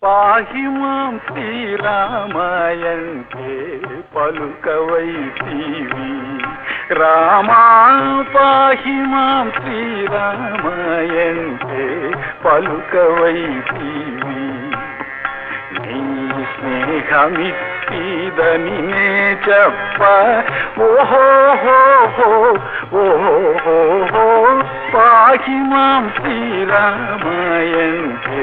పాహి మాం శ్రీరామాయంటే పలుకవైతీవి రామా పాహి మాం శ్రీరామాయంటే పలుకవైతీవి నీ స్నేహమిత్తిదని నే చెప్ప ఓహోహోహో ఓహోహో పాహి మాం శ్రీరామాయంటే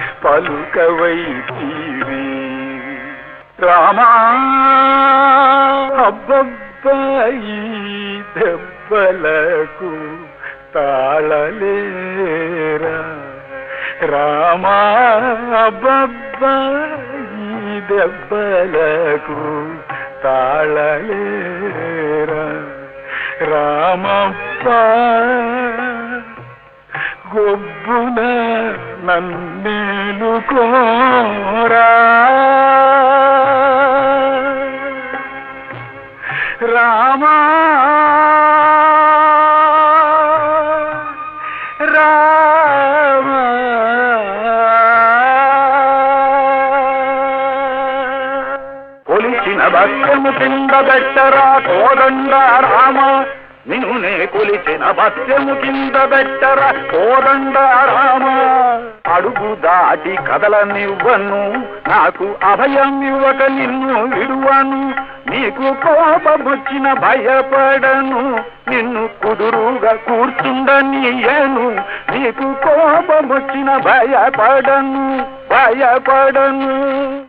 పలుకవైతీవి రామా అబ్బబ్బాయి దెబ్బలకు తాళలేరా రామా అబ్బబ్బాయి దెబ్బలకు తాళలేరా రామప్ప గొబ్బున నన్నేలుకోరా రామా రామా కొలిచిన భక్తము కింద బెట్టరా కోదండ రామ నిన్ను నే కొలిచిన భక్తము కింద బెట్టరా కోదండ రామ అడుగు దాటి కదలనివ్వను నాకు అభయం ఇవ్వక నిన్ను విడువను నీకు కోపమొచ్చిన భయపడను నిన్ను కుదురుగా కూర్చుండనీయను నీకు కోపమొచ్చిన భయపడను భయపడను